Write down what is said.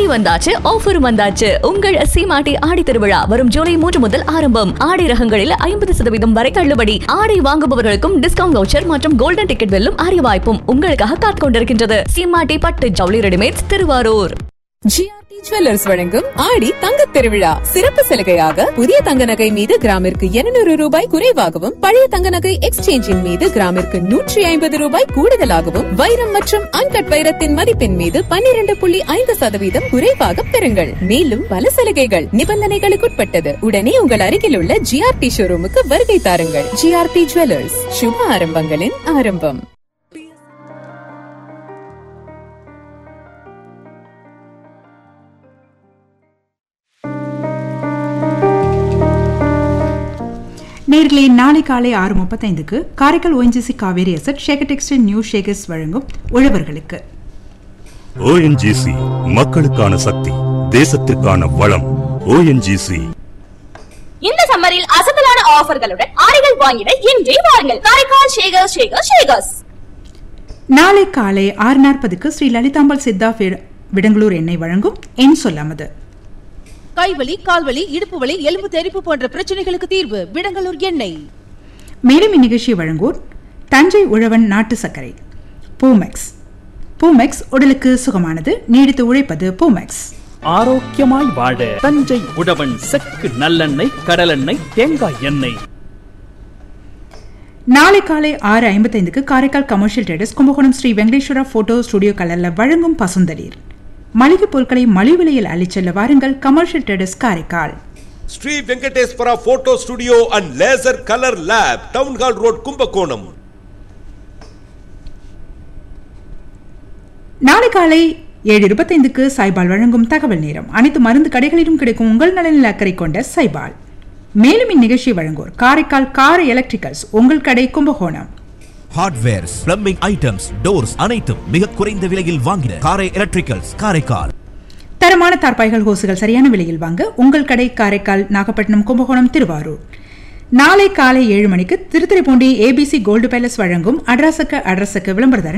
ஆடி வந்தாச்சு ஆஃபர் வந்தாச்சு உங்கள் சீமாட்டி ஆடி திருவிழா வரும் ஜூலை மூன்று முதல் ஆரம்பம் ஆடை ரகங்களில் ஐம்பது சதவீதம் வரை தள்ளுபடி ஆடை வாங்குபவர்களுக்கும் டிஸ்கவுண்ட் வவுச்சர் மற்றும் கோல்டன் டிக்கெட் வெல்லும் அரிய வாய்ப்பும் உங்களுக்காக காத்துக் கொண்டிருக்கின்றது சீமாட்டி பட்டு ஜவுளி ரெடிமேட்ஸ் திருவாரூர் ஜிஆர்டி ஜுவல்லர்ஸ் வழங்கும் ஆடி தங்கத் திருவிழா சிறப்பு சலுகையாக புதிய தங்க நகை மீது கிராமிற்கு 200 ரூபாய் குறைவாகவும் பழைய தங்க நகை எக்ஸ்சேஞ்சின் மீது கிராமிற்கு நூற்றி ஐம்பது ரூபாய் கூடுதலாகவும் வைரம் மற்றும் அன்கட் வைரத்தின் மதிப்பின் மீது 12.5% புள்ளி ஐந்து சதவீதம் குறைவாக பெறுங்கள் மேலும் பல சலுகைகள் நிபந்தனைகளுக்குட்பட்டது உடனே உங்கள் அருகில் உள்ள ஜிஆர்டி ஷோரூமுக்கு வருகை தாருங்கள் ஜிஆர்டி ஜுவல்லர்ஸ் சுப ஆரம்பங்களின் ஆரம்பம் நேர்களே நாளை காலை ஆறு முப்பத்தைந்துக்கு Karaikal ONGC Cauvery asset Shekar textile new Shekars வழங்கும் உழவர்களுக்கு ஓஎன்ஜிசி மக்களுக்கான சக்தி தேசத்திற்கான வளம் ஓஎன்ஜிசி இந்த சம்மரில் அசத்தலான ஆஃபர்களுடன் ஆடைகள் வாங்கிட இன்றே வாருங்கள் காரைக்கால் ஷேகர் ஷேகர் ஷேகர்ஸ் நாளை காலை ஆறு நாற்பதுக்கு ஸ்ரீ லலிதாம்பாள் சித்தா விட- விடங்களூர் எண்ணெய் வழங்கும் என் சொல்லாமது கைவலி கால்வலி இடுப்பு வலி எலும்பு தெறிப்பு போன்ற பிரச்சனைகளுக்கு தீர்வு விடங்கலூர் எண்ணெய் மேலும் இந்நிகழ்ச்சியை வழங்குவோர் தஞ்சை உழவன் நாட்டு சர்க்கரை பூமெக்ஸ் பூமெக்ஸ் உடலுக்கு சுகமானது நீடித்து உழைப்பது பூமெக்ஸ் ஆரோக்கியமாய் வாழ தஞ்சை உழவன் செக்கு நல்லெண்ணெய் கடலெண்ணெய் தேங்காய் எண்ணெய் நாளை காலை ஆறு ஐம்பத்தைந்துக்கு Karaikal commercial traders Kumbakonam Sri Venkateswara photo studio கலர்ல வழங்கும் பசுந்தளிர் மளிகை பொருட்களை மலிவு விலையில் அள்ளிச் செல்ல வாருங்கள் commercial traders Karaikal Sri Venkateswara photo studio and laser colour lab town hall road Kumbakonam நாளை காலை ஏழு இருபத்தைந்துக்கு சைபால் வழங்கும் தகவல் நேரம் அனைத்து மருந்து கடைகளிலும் கிடைக்கும் உங்கள் நலனில் அக்கறை கொண்ட சைபால் மேலும் இந்நிகழ்ச்சியை வழங்குவோர் காரைக்கால் கார் எலக்ட்ரிக்கல்ஸ் உங்கள் கடை Kumbakonam hardwares plumbing items doors அனைத்தும் மிக குறைந்த விலையில் வாங்கின காரை எலக்ட்ரிக்கல்ஸ் காரைக்கால் தரமான தார்பாய்கள் ஹோசுகள் சரியான விலையில் வாங்க உங்கள் கடை காரைக்கால் நாகப்பட்டினம் கும்பகோணம் திருவாரூர் நாளை காலை ஏழு மணிக்கு திருத்துறைப்பூண்டி ஏபிசி கோல்டு பேலஸ் வழங்கும் அட்ரஸுக்கு அட்ரஸுக்கு விளம்பரதாரன்